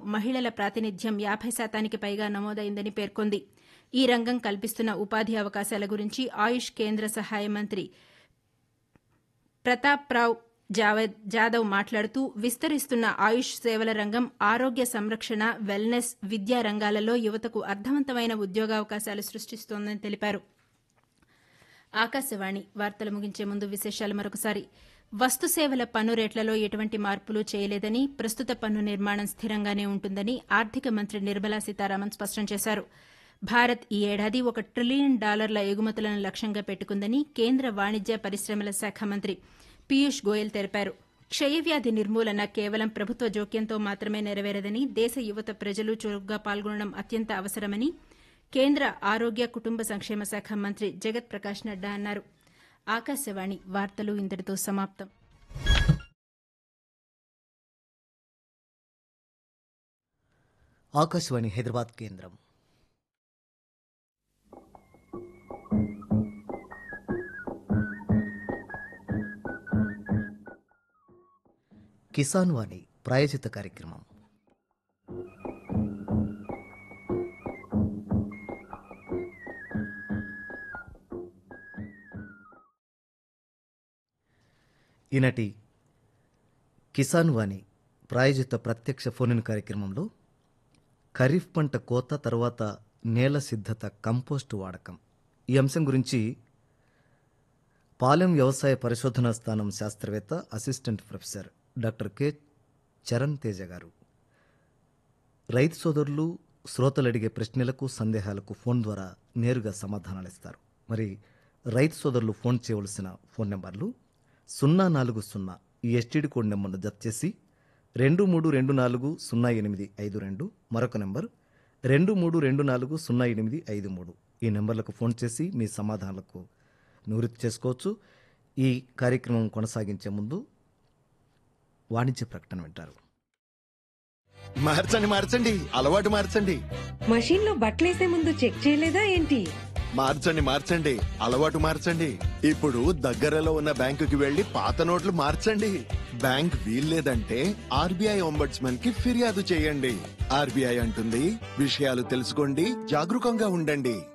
మహిళల ప్రాతినిధ్యం యాభై శాతానికి పైగా నమోదైందని పేర్కొంది ఈ రంగం కల్పిస్తున్న ఉపాధి అవకాశాల గురించి ఆయుష్ కేంద్ర సహాయ మంత్రి ప్రతాప్ రావ్ జావద్ జాదవ్ మాట్లాడుతూ విస్తరిస్తున్న ఆయుష్ సేవల రంగం ఆరోగ్య సంరక్షణ వెల్నెస్ విద్యా రంగాలలో యువతకు అర్థవంతమైన ఉద్యోగావకాశాలు సృష్టిస్తోందని తెలిపారు ఆకాశవాణి వార్తలు ముగించే ముందు విశేషాలు మరొకసారి వస్తు సేవల పన్ను రేట్లలో ఎటువంటి మార్పులు చేయలేదని ప్రస్తుత పన్ను నిర్మాణం స్థిరంగానే ఉంటుందని ఆర్థిక మంత్రి నిర్మలా సీతారామన్ స్పష్టం చేశారు భారత్ ఈ ఏడాది ఒక ట్రిలియన్ డాలర్ల ఎగుమతులను లక్ష్యంగా పెట్టుకుందని కేంద్ర వాణిజ్య పరిశ్రమల శాఖ మంత్రి పీయూష్ గోయల్ తెలిపారు క్షయవ్యాధి నిర్మూలన కేవలం ప్రభుత్వ జోక్యంతో మాత్రమే నెరవేరదని దేశ యువత ప్రజలు చురుగ్గా పాల్గొనడం అత్యంత అవసరమని కేంద్ర ఆరోగ్య కుటుంబ సంక్షేమ శాఖ మంత్రి జగత్ ప్రకాష్ నడ్డా అన్నారు ఆకాశవాణి వార్తలు ఇంతటితో సమాప్తం ఆకాశవాణి హైదరాబాద్ కేంద్రం కిసాన్ వాణి ప్రాయోజిత కార్యక్రమం ఈనాటి కిసాన్ వాణి ప్రాయోజిత ప్రత్యక్ష ఫోన్ కార్యక్రమంలో ఖరీఫ్ పంట కోత తర్వాత నేల సిద్ధత కంపోస్ట్ వాడకం ఈ అంశం గురించి పాలెం వ్యవసాయ పరిశోధనా స్థానం శాస్త్రవేత్త assistant professor doctor K Charan Teja గారు రైతు సోదరులు శ్రోతలు అడిగే ప్రశ్నలకు సందేహాలకు ఫోన్ ద్వారా నేరుగా సమాధానాలు ఇస్తారు మరి రైతు సోదరులు ఫోన్ చేయవలసిన ఫోన్ నెంబర్లు సున్నా నాలుగు సున్నా ఈ ఎస్టీడీ కోడ్ నెంబర్ను జత చేసి రెండు మూడు రెండు నాలుగు సున్నా ఎనిమిది ఐదు రెండు మరొక నెంబర్ రెండు మూడు రెండు నాలుగు సున్నా ఎనిమిది ఐదు మూడు ఈ నెంబర్లకు ఫోన్ చేసి మీ సమాధానాలకు నివృత్తి చేసుకోవచ్చు ఈ కార్యక్రమం కొనసాగించే ముందు వాణిజ్య ప్రకటన వింటారు మార్చండి మార్చండి అలవాటు మార్చండి మషీన్ లో బట్టలేసే ముందు చెక్ చేయలేదా ఏంటి మార్చండి మార్చండి అలవాటు మార్చండి ఇప్పుడు దగ్గరలో ఉన్న బ్యాంకుకి వెళ్లి పాత నోట్లు మార్చండి బ్యాంక్ వీల్లేదంటే ఆర్బీఐ ఒంబడ్స్మన్ కి ఫిర్యాదు చేయండి ఆర్బీఐ అంటుంది విషయాలు తెలుసుకోండి జాగరూకంగా ఉండండి